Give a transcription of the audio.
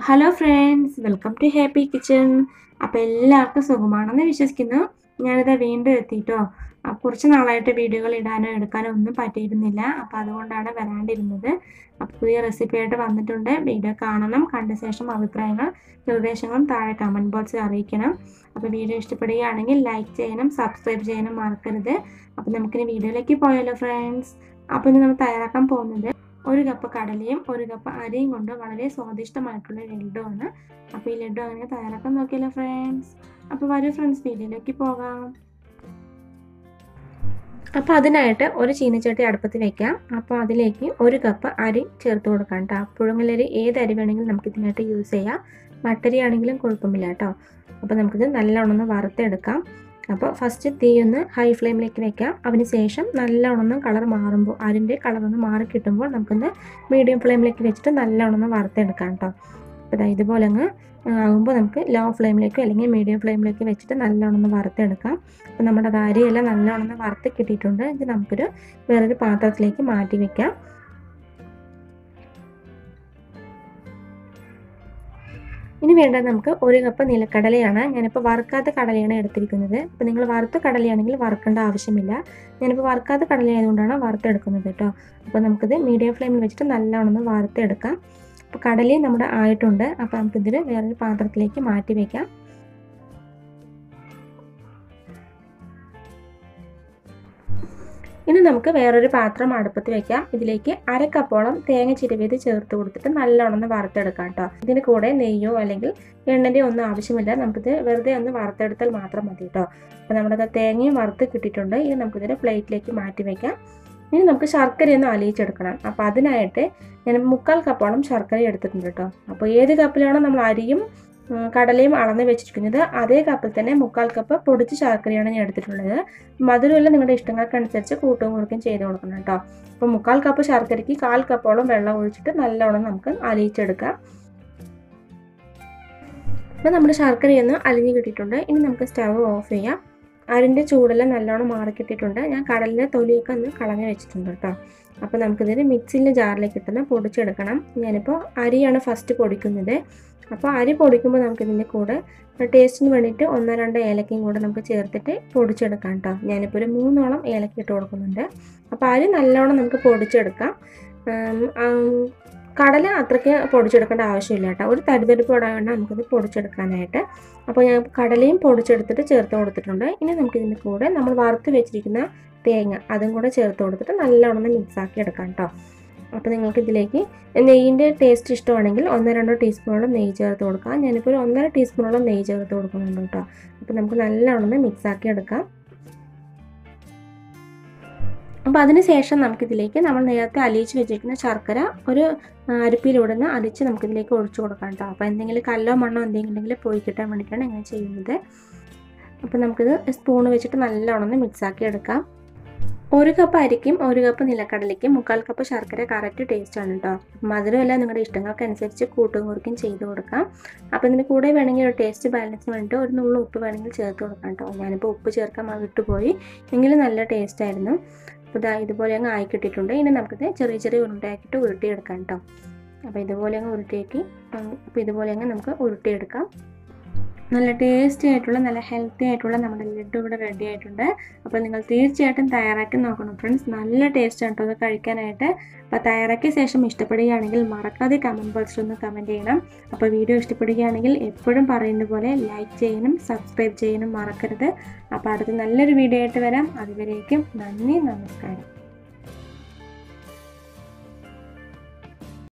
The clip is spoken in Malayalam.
hello friends welcome to happy kitchen അപ്പോൾ എല്ലാവർക്കും സുഖമാണെന്ന് വിശ്വസിക്കുന്നു ഞാനിതാ വീണ്ടും എത്തിയിട്ടോ അപ്പോൾ കുറച്ച് നാളായിട്ട് വീഡിയോകൾ ഇടാനോ എടുക്കാനോ ഒന്നും പറ്റിയിരുന്നില്ല അപ്പോൾ അതുകൊണ്ടാണ് വരാണ്ടിരുന്നത് അപ്പോൾ പുതിയ റെസിപ്പി ആയിട്ട് വന്നിട്ടുണ്ട് വീഡിയോ കാണണം കണ്ട ശേഷം അഭിപ്രായങ്ങൾ നിർദ്ദേശങ്ങളും താഴെ കമൻറ്റ് ബോക്സിൽ അറിയിക്കണം അപ്പോൾ വീഡിയോ ഇഷ്ടപ്പെടുകയാണെങ്കിൽ ലൈക്ക് ചെയ്യണം സബ്സ്ക്രൈബ് ചെയ്യാനും മറക്കരുത് അപ്പോൾ നമുക്കിനി വീഡിയോയിലേക്ക് പോയാലോ ഫ്രണ്ട്സ് അപ്പോൾ ഇന്ന് നമ്മൾ തയ്യാറാക്കാൻ പോകുന്നത് ഒരു കപ്പ് കടലയും ഒരു കപ്പ് അരിയും കൊണ്ട് വളരെ സ്വാദിഷ്ടമായിട്ടുള്ള ലഡു ആണ് അപ്പോൾ ഈ ലഡു അങ്ങനെ തയ്യാറാക്കാൻ നോക്കിയല്ലോ ഫ്രണ്ട്സ് അപ്പോൾ വരൂ ഫ്രണ്ട്സ് വീഡിയോയിലേക്ക് പോകാം അപ്പോൾ അതിനായിട്ട് ഒരു ചീനച്ചട്ടി അടുപ്പത്ത് വെക്കാം അപ്പോൾ അതിലേക്ക് ഒരു കപ്പ് അരി ചേർത്ത് കൊടുക്കാം കേട്ടോ പുഴുങ്ങലരി ഏത് അരി വേണമെങ്കിലും നമുക്ക് ഇതിനായിട്ട് യൂസ് ചെയ്യാം മട്ടരി ആണെങ്കിലും കുഴപ്പമില്ല കേട്ടോ അപ്പോൾ നമുക്കിത് നല്ലോണം ഒന്ന് വറുത്തെടുക്കാം അപ്പോൾ ഫസ്റ്റ് തീ ഒന്ന് ഹൈ ഫ്ലെയിമിലേക്ക് വെക്കാം അതിന് ശേഷം നല്ലോണം കളർ മാറുമ്പോൾ അരിൻ്റെ കളർ ഒന്ന് മാറി കിട്ടുമ്പോൾ നമുക്കൊന്ന് മീഡിയം ഫ്ലെയിമിലേക്ക് വെച്ചിട്ട് നല്ലോണം ഒന്ന് വറുത്തെടുക്കാം കേട്ടോ അപ്പോൾ ഇതാ ഇതുപോലെ അങ്ങ് ആകുമ്പോൾ നമുക്ക് ലോ ഫ്ലെയിമിലേക്കോ അല്ലെങ്കിൽ മീഡിയം ഫ്ലെയിമിലേക്ക് വെച്ചിട്ട് നല്ലോണം ഒന്ന് വറുത്തെടുക്കാം അപ്പോൾ നമ്മുടെ അത് അരിയെല്ലാം നല്ലോണം ഒന്ന് വറുത്ത് കിട്ടിയിട്ടുണ്ട് ഇത് നമുക്കൊരു വേറൊരു പാത്രത്തിലേക്ക് മാറ്റി വെക്കാം ഇനി വേണ്ടത് നമുക്ക് ഒരു കപ്പ് നിലക്കടലയാണ് ഞാനിപ്പോൾ വറുക്കാത്ത കടലയാണ് എടുത്തിരിക്കുന്നത് അപ്പോൾ നിങ്ങൾ വറുത്ത കടലയാണെങ്കിൽ വറുക്കേണ്ട ആവശ്യമില്ല ഞാനിപ്പോൾ വറുക്കാത്ത കടല ആയതുകൊണ്ടാണ് വറുത്തെടുക്കുന്നത് കേട്ടോ അപ്പോൾ നമുക്കിത് മീഡിയം ഫ്ലെയിമിൽ വെച്ചിട്ട് നല്ലോണം ഒന്ന് വറുത്തെടുക്കാം അപ്പോൾ കടലയും നമ്മുടെ ആയിട്ടുണ്ട് അപ്പോൾ നമുക്കിതിൽ വേറൊരു പാത്രത്തിലേക്ക് മാറ്റി വയ്ക്കാം ഇനി നമുക്ക് വേറൊരു പാത്രം അടുപ്പത്ത് വെക്കാം ഇതിലേക്ക് അര കപ്പോളം തേങ്ങ ചിരവിയത് ചേർത്ത് കൊടുത്തിട്ട് നല്ലോണം ഒന്ന് വറുത്തെടുക്കാം കേട്ടോ ഇതിന് കൂടെ നെയ്യോ അല്ലെങ്കിൽ എണ്ണൻ്റെയോ ഒന്നും ആവശ്യമില്ല നമുക്കിത് വെറുതെ ഒന്ന് വറുത്തെടുത്താൽ മാത്രം മതി കേട്ടോ അപ്പോൾ നമ്മുടെ തേങ്ങയും വറുത്ത് കിട്ടിയിട്ടുണ്ട് ഇനി നമുക്കിതിനെ പ്ലേറ്റിലേക്ക് മാറ്റി വയ്ക്കാം ഇനി നമുക്ക് ശർക്കര ഒന്ന് അലിയിച്ചെടുക്കണം അപ്പോൾ അതിനായിട്ട് ഞാൻ മുക്കാൽ കപ്പോളം ശർക്കര എടുത്തിട്ടുണ്ട് കേട്ടോ അപ്പോൾ ഏത് കപ്പിലാണോ നമ്മൾ അരിയും കടലയും അളന്ന് വെച്ചിരിക്കുന്നത് അതേ കപ്പിൽ തന്നെ മുക്കാൽ കപ്പ് പൊടിച്ച ശർക്കരയാണ് ഞാൻ എടുത്തിട്ടുള്ളത് മധുരമെല്ലാം നിങ്ങളുടെ ഇഷ്ടങ്ങൾക്കനുസരിച്ച് കൂട്ടും കുറുക്കും ചെയ്ത് കൊടുക്കണം കേട്ടോ അപ്പോൾ മുക്കാൽ കപ്പ് ശർക്കരയ്ക്ക് കാൽ കപ്പോളം വെള്ളം ഒഴിച്ചിട്ട് നല്ലോണം നമുക്ക് അലിയിച്ചെടുക്കാം അപ്പോൾ നമ്മുടെ ശർക്കരയൊന്ന് അലിഞ്ഞ് കിട്ടിയിട്ടുണ്ട് ഇനി നമുക്ക് സ്റ്റവ് ഓഫ് ചെയ്യാം അരിൻ്റെ ചൂടെല്ലാം നല്ലോണം മാറിക്കിട്ടിട്ടുണ്ട് ഞാൻ കടലിൻ്റെ തൊലിയൊക്കെ ഒന്ന് കളഞ്ഞ് വെച്ചിട്ടുണ്ട് കേട്ടോ അപ്പോൾ നമുക്കിതിന് മിക്സിൻ്റെ ജാറിലേക്ക് ഇട്ടുന്ന പൊടിച്ചെടുക്കണം ഞാനിപ്പോൾ അരിയാണ് ഫസ്റ്റ് പൊടിക്കുന്നത് അപ്പോൾ അരി പൊടിക്കുമ്പോൾ നമുക്കിതിൻ്റെ കൂടെ ടേസ്റ്റിന് വേണ്ടിയിട്ട് ഒന്നോ രണ്ടോ ഏലക്കയും കൂടെ നമുക്ക് ചേർത്തിട്ട് പൊടിച്ചെടുക്കാം കേട്ടോ ഞാനിപ്പോൾ ഒരു മൂന്നോളം ഏലക്ക ഇട്ട് കൊടുക്കുന്നുണ്ട് അപ്പോൾ അരി നല്ലോണം നമുക്ക് പൊടിച്ചെടുക്കാം കടല അത്രയ്ക്ക് പൊടിച്ചെടുക്കേണ്ട ആവശ്യമില്ല കേട്ടോ ഒരു തരിതരിപ്പ് വേണം നമുക്കത് പൊടിച്ചെടുക്കാനായിട്ട് അപ്പോൾ ഞാൻ കടലയും പൊടിച്ചെടുത്തിട്ട് ചേർത്ത് കൊടുത്തിട്ടുണ്ട് ഇനി നമുക്കിതിൻ്റെ കൂടെ നമ്മൾ വറുത്ത് വെച്ചിരിക്കുന്ന തേങ്ങ അതും കൂടെ ചേർത്ത് കൊടുത്തിട്ട് നല്ലോണം മിക്സ് ആക്കി എടുക്കാം കേട്ടോ അപ്പോൾ നിങ്ങൾക്ക് ഇതിലേക്ക് നെയ്യിൻ്റെ ടേസ്റ്റ് ഇഷ്ടമാണെങ്കിൽ ഒന്നോ രണ്ടോ ടീസ്പൂണോളം നെയ്യ് ചേർത്ത് കൊടുക്കാം ഞാനിപ്പോൾ ഒരു ഒന്നര ടീസ്പൂണോളം നെയ്യ് ചേർത്ത് കൊടുക്കുന്നുണ്ട് കേട്ടോ അപ്പോൾ നമുക്ക് നല്ലോണം മിക്സ് ആക്കി എടുക്കാം അപ്പോൾ അതിന് ശേഷം നമുക്കിതിലേക്ക് നമ്മൾ നേരത്തെ അലിയിച്ച് വെച്ചിരിക്കുന്ന ശർക്കര ഒരു അരിപ്പിലൂടെ നിന്ന് അരിച്ച് നമുക്കിതിലേക്ക് ഒഴിച്ചു കൊടുക്കാം കേട്ടോ അപ്പോൾ എന്തെങ്കിലും കല്ലോ മണ്ണോ എന്തെങ്കിലും ഉണ്ടെങ്കിൽ പോയി കിട്ടാൻ വേണ്ടിയിട്ടാണ് ഇങ്ങനെ ചെയ്യുന്നത് അപ്പോൾ നമുക്കിത് സ്പൂൺ വെച്ചിട്ട് നല്ലോണം മിക്സ് ആക്കി എടുക്കാം ഒരു കപ്പ് അരിക്കും ഒരു കപ്പ് നിലക്കടലയ്ക്കും മുക്കാൽ കപ്പ് ശർക്കര കറക്റ്റ് ടേസ്റ്റ് ആണ് കേട്ടോ മധുരമല്ല നിങ്ങളുടെ ഇഷ്ടങ്ങൾക്കനുസരിച്ച് കൂട്ടും കുറുക്കും ചെയ്ത് കൊടുക്കാം അപ്പോൾ ഇതിന് കൂടെ വേണമെങ്കിൽ ഒരു ടേസ്റ്റ് ബാലൻസിന് വേണ്ടിയിട്ട് ഒരു നുള്ളു ഉപ്പ് വേണമെങ്കിൽ ചേർത്ത് കൊടുക്കാം കേട്ടോ ഞാനിപ്പോൾ ഉപ്പ് ചേർക്കാൻ വിട്ടുപോയി എങ്കിലും നല്ല ടേസ്റ്റ് ആയിരുന്നു അപ്പോൾ ഇതാ ഇതുപോലെ അങ്ങ് ആയി കിട്ടിയിട്ടുണ്ട് ഇനി നമുക്കിത് ചെറിയ ചെറിയ ഉരുണ്ടയാക്കിയിട്ട് ഉരുട്ടിയെടുക്കാം കേട്ടോ അപ്പോൾ ഇതുപോലെ അങ്ങ് ഉരുട്ടിയാക്കി അപ്പോൾ ഇതുപോലെ അങ്ങ് നമുക്ക് ഉരുട്ടിയെടുക്കാം നല്ല ടേസ്റ്റി ആയിട്ടുള്ള നല്ല ഹെൽത്തി ആയിട്ടുള്ള നമ്മുടെ ലഡു ഇവിടെ റെഡി ആയിട്ടുണ്ട് അപ്പോൾ നിങ്ങൾ തീർച്ചയായിട്ടും തയ്യാറാക്കി നോക്കണം ഫ്രണ്ട്സ് നല്ല ടേസ്റ്റ് ആണ് കേട്ടോ അത് കഴിക്കാനായിട്ട് അപ്പോൾ തയ്യാറാക്കിയ ശേഷം ഇഷ്ടപ്പെടുകയാണെങ്കിൽ മറക്കാതെ കമൻറ്റ് ബോക്സിൽ ഒന്ന് കമൻറ്റ് ചെയ്യണം അപ്പോൾ വീഡിയോ ഇഷ്ടപ്പെടുകയാണെങ്കിൽ എപ്പോഴും പറയുന്ന പോലെ ലൈക്ക് ചെയ്യാനും സബ്സ്ക്രൈബ് ചെയ്യാനും മറക്കരുത് അപ്പോൾ അടുത്ത് നല്ലൊരു വീഡിയോ ആയിട്ട് വരാം അതുവരേക്കും നന്ദി നമസ്കാരം